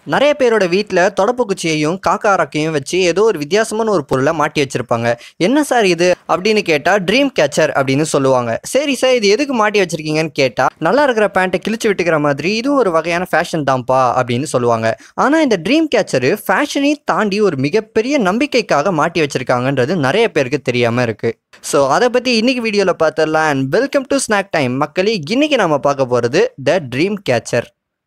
நிறைய பேரோட வீட்டில் தொடப்புக்குச்சியையும் காக்கா ரக்கையும் வச்சு ஏதோ ஒரு வித்தியாசமான ஒரு பொருளை மாட்டி வச்சிருப்பாங்க என்ன சார் இது அப்படின்னு கேட்டால் ட்ரீம் கேச்சர் அப்படின்னு சொல்லுவாங்க சரி சார் இது எதுக்கு மாட்டி வச்சிருக்கீங்கன்னு கேட்டால் நல்லா இருக்கிற பேண்ட்டை கிழிச்சு விட்டுக்கிற மாதிரி இதுவும் ஒரு வகையான ஃபேஷன் தான்ப்பா அப்படின்னு சொல்லுவாங்க ஆனால் இந்த ட்ரீம் கேச்சரு ஃபேஷனையும் தாண்டி ஒரு மிகப்பெரிய நம்பிக்கைக்காக மாட்டி வச்சிருக்காங்கன்றது நிறைய பேருக்கு தெரியாமல் இருக்குது ஸோ அதை பற்றி இன்னைக்கு வீடியோவில் பார்த்துடலாம் and welcome to snack time மக்களே இன்னைக்கு நம்ம பார்க்க போகிறது த ட்ரீம் கேச்சர்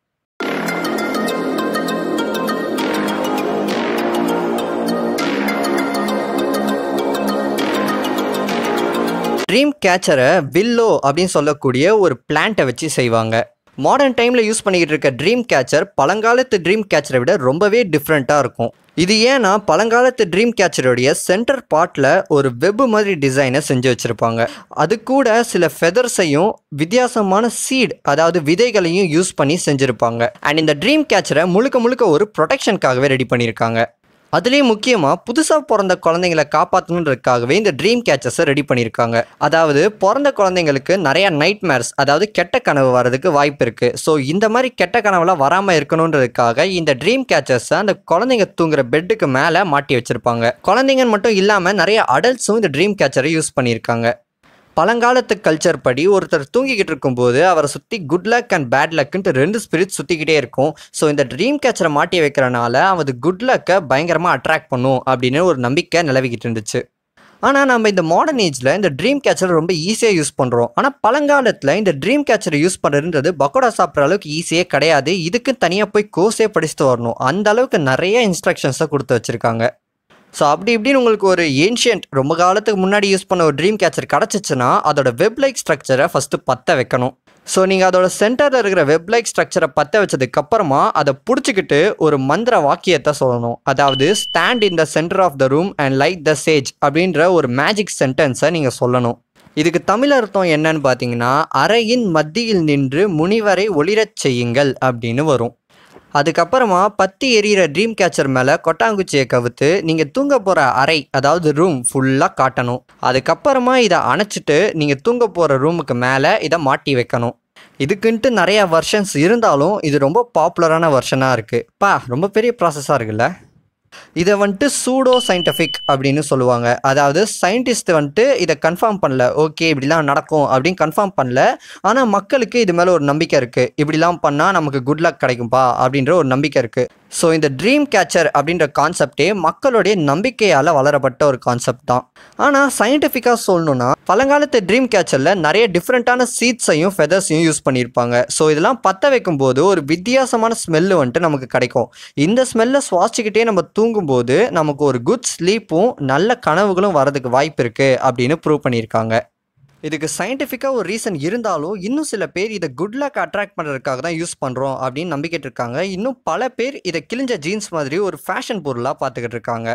ட்ரீம் கேச்சரை வில்லோ அப்படின்னு சொல்லக்கூடிய ஒரு பிளான்ட்டை வச்சு செய்வாங்க மாடர்ன் டைமில் யூஸ் பண்ணிக்கிட்டு இருக்க ட்ரீம் கேச்சர் பழங்காலத்து ட்ரீம் கேச்சரை விட ரொம்பவே டிஃப்ரெண்ட்டாக இருக்கும் இது ஏன்னா பழங்காலத்து ட்ரீம் கேச்சருடைய சென்டர் பார்ட்டில் ஒரு வெப் மாதிரி டிசைனை செஞ்சு வச்சுருப்பாங்க அது கூட சில ஃபெதர்ஸையும் வித்தியாசமான சீட் அதாவது விதைகளையும் யூஸ் பண்ணி செஞ்சுருப்பாங்க அண்ட் இந்த ட்ரீம் கேச்சரை முழுக்க முழுக்க ஒரு ப்ரொடெக்ஷனுக்காகவே ரெடி பண்ணியிருக்காங்க அதுலேயும் முக்கியமாக புதுசாக பிறந்த குழந்தைங்களை காப்பாற்றணுன்றதுக்காகவே இந்த ட்ரீம் கேச்சஸை ரெடி பண்ணியிருக்காங்க அதாவது பிறந்த குழந்தைங்களுக்கு நிறைய நைட் மேர்ஸ் அதாவது கெட்ட கனவு வர்றதுக்கு வாய்ப்பு இருக்குது ஸோ இந்த மாதிரி கெட்ட கனவுலாம் வராமல் இருக்கணுன்றதுக்காக இந்த ட்ரீம் கேச்சஸை அந்த குழந்தைங்க தூங்குற பெட்டுக்கு மேலே மாட்டி வச்சுருப்பாங்க குழந்தைங்க மட்டும் இல்லாமல் நிறைய அடல்ட்ஸும் இந்த ட்ரீம் கேச்சரை யூஸ் பண்ணியிருக்காங்க பழங்காலத்து கல்ச்சர் படி ஒருத்தர் தூங்கிக்கிட்டு இருக்கும்போது அவரை சுற்றி குட் லக் அண்ட் பேட் லக்குன்ட்டு ரெண்டு ஸ்பிரிட் சுற்றிக்கிட்டே இருக்கும் ஸோ இந்த ட்ரீம் கேச்சரை மாட்டி வைக்கிறனால அவது குட் லக்கை பயங்கரமாக அட்ராக்ட் பண்ணும் அப்படின்னு ஒரு நம்பிக்கை நிலவிக்கிட்டு இருந்துச்சு ஆனால் நம்ம இந்த மாடர்ன் ஏஜில் இந்த ட்ரீம் கேச்சர் ரொம்ப ஈஸியாக யூஸ் பண்ணுறோம் ஆனால் பழங்காலத்தில் இந்த ட்ரீம் கேச்சரை யூஸ் பண்ணுறதுன்றது பக்கோடா சாப்பிட்ற அளவுக்கு ஈஸியே கிடையாது இதுக்கு தனியாக போய் கோர்ஸே படிச்சுட்டு வரணும் அந்த அளவுக்கு நிறைய இன்ஸ்ட்ரக்ஷன்ஸை கொடுத்து வச்சுருக்காங்க ஸோ அப்படி இப்படின்னு உங்களுக்கு ஒரு ஏன்ஷியன்ட் ரொம்ப காலத்துக்கு முன்னாடி யூஸ் பண்ண ஒரு ட்ரீம் கேச்சர் கிடச்சிச்சுன்னா அதோட வெப் லைக் ஸ்ட்ரக்சரை ஃபஸ்ட்டு பற்ற வைக்கணும் ஸோ நீங்கள் அதோட சென்டரில் இருக்கிற வெப் லைக் ஸ்ட்ரக்சரை பற்ற வச்சதுக்கப்புறமா அதை பிடிச்சிக்கிட்டு ஒரு மந்திர வாக்கியத்தை சொல்லணும் அதாவது stand in the centre of the room and light the sage அப்படின்ற ஒரு மேஜிக் சென்டென்ஸை நீங்கள் சொல்லணும் இதுக்கு தமிழ் அர்த்தம் என்னன்னு பார்த்தீங்கன்னா அறையின் மத்தியில் நின்று முனிவரை ஒளிரச் செய்யுங்கள் அப்படின்னு வரும் அதுக்கப்புறமா பத்தி எரியிற ட்ரீம் கேச்சர் மேலே கொட்டாங்குச்சியை கவுத்து நீங்கள் தூங்க போகிற அறை அதாவது ரூம் ஃபுல்லாக காட்டணும் அதுக்கப்புறமா இதை அணைச்சிட்டு நீங்கள் தூங்க போகிற ரூமுக்கு மேலே இதை மாட்டி வைக்கணும் இதுக்குன்ட்டு நிறையா வெர்ஷன்ஸ் இருந்தாலும் இது ரொம்ப பாப்புலரான வெர்ஷனாக இருக்குது பா ரொம்ப பெரிய ப்ராசஸாக இருக்குல்ல இதை வந்துட்டு சூடோ சயின்டிஃபிக் அப்படின்னு சொல்லுவாங்க அதாவது சயின்டிஸ்ட் வந்துட்டு இதை கன்ஃபார்ம் பண்ணல ஓகே இப்படிலாம் நடக்கும் அப்படின்னு கன்ஃபார்ம் பண்ணல ஆனால் மக்களுக்கு இது மேலே ஒரு நம்பிக்கை இருக்குது இப்படிலாம் பண்ணால் நமக்கு குட் லக் கிடைக்கும்பா அப்படின்ற ஒரு நம்பிக்கை இருக்குது ஸோ இந்த ட்ரீம் கேச்சர் அப்படின்ற கான்செப்டே மக்களுடைய நம்பிக்கையால் வளரப்பட்ட ஒரு கான்செப்ட் தான் ஆனால் சயின்டிஃபிக்காக சொல்லணும்னா பழங்காலத்து ட்ரீம் கேச்சரில் நிறைய டிஃப்ரெண்ட்டான சீட்ஸையும் ஃபெதர்ஸையும் யூஸ் பண்ணியிருப்பாங்க ஸோ இதெல்லாம் பற்ற வைக்கும்போது ஒரு வித்தியாசமான ஸ்மெல்லு வந்துட்டு நமக்கு கிடைக்கும் இந்த ஸ்மெல்லை சுவாசிக்கிட்டே நம்ம தூங்கும்போது நமக்கு ஒரு குட் ஸ்லீப்பும் நல்ல கனவுகளும் வரதுக்கு வாய்ப்பு இருக்குது அப்படின்னு ப்ரூவ் பண்ணியிருக்காங்க இதுக்கு சயின்டிஃபிக்காக ஒரு ரீசன் இருந்தாலும் இன்னும் சில பேர் இதை குட் லக் அட்ராக்ட் பண்ணுறதுக்காக தான் யூஸ் பண்ணுறோம் அப்படின்னு நம்பிக்கிட்டு இருக்காங்க இன்னும் பல பேர் இதை கிழிஞ்ச ஜீன்ஸ் மாதிரி ஒரு ஃபேஷன் பொருளாக பார்த்துக்கிட்டு இருக்காங்க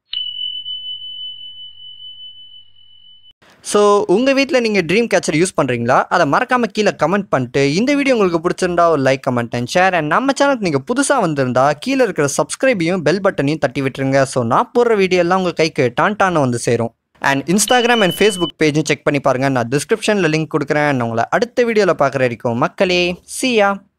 ஸோ உங்கள் வீட்டில் நீங்கள் ட்ரீம் கேச்சர் யூஸ் பண்ணுறீங்களா அதை மறக்காமல் கீழே கமெண்ட் பண்ணிட்டு இந்த வீடியோ உங்களுக்கு பிடிச்சிருந்தா ஒரு like comment and share and நம்ம சேனலுக்கு நீங்கள் புதுசாக வந்திருந்தா கீழே இருக்கிற சப்ஸ்கிரைபையும் பெல் பட்டனையும் தட்டி விட்டுருங்க ஸோ நான் போடுற வீடியோ எல்லாம் உங்கள் கைக்கு டான்டான்னு வந்து சேரும் அண்ட் இன்ஸ்டாகிராம் அண்ட் ஃபேஸ்புக் பேஜும் செக் பண்ணி பாருங்கள் நான் டிஸ்கிரிப்ஷனில் லிங்க் கொடுக்குறேன் நான் உங்களை அடுத்த வீடியோவில் பார்க்குற வரைக்கும் மக்களே சியா